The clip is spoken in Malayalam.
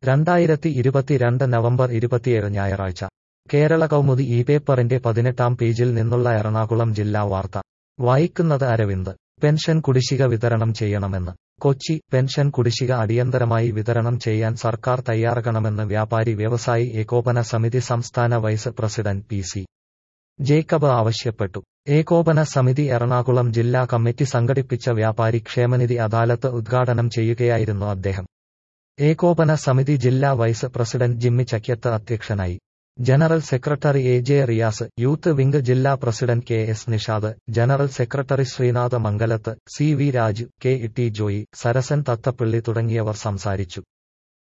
രണ്ടായിരത്തി ഇരുപത്തിരണ്ട് നവംബർ ഇരുപത്തിയേഴ് ഞായറാഴ്ച കേരള കൗമുദി ഈ പേപ്പറിന്റെ പതിനെട്ടാം പേജിൽ നിന്നുള്ള എറണാകുളം ജില്ലാ വാർത്ത വായിക്കുന്നത് അരവിന്ദ് പെൻഷൻ കുടിശ്ശിക വിതരണം ചെയ്യണമെന്ന് കൊച്ചി പെൻഷൻ കുടിശ്ശിക അടിയന്തരമായി വിതരണം ചെയ്യാൻ സർക്കാർ തയ്യാറാകണമെന്ന് വ്യാപാരി വ്യവസായി ഏകോപന സമിതി സംസ്ഥാന vice president P C Jacob ആവശ്യപ്പെട്ടു ഏകോപന സമിതി എറണാകുളം ജില്ലാ കമ്മിറ്റി സംഘടിപ്പിച്ച വ്യാപാരി ക്ഷേമനിധി അദാലത്ത് ഉദ്ഘാടനം ചെയ്യുകയായിരുന്നു അദ്ദേഹം ഏകോപന സമിതി ജില്ലാ വൈസ് പ്രസിഡന്റ് ജിമ്മി ചക്യത്ത് അധ്യക്ഷനായി general secretary A J Riyas youth wing ജില്ലാ president K S Nishad general secretary Sreenatha Mangalath C V Raju K T Joy Sarasan Thathappilly തുടങ്ങിയവർ സംസാരിച്ചു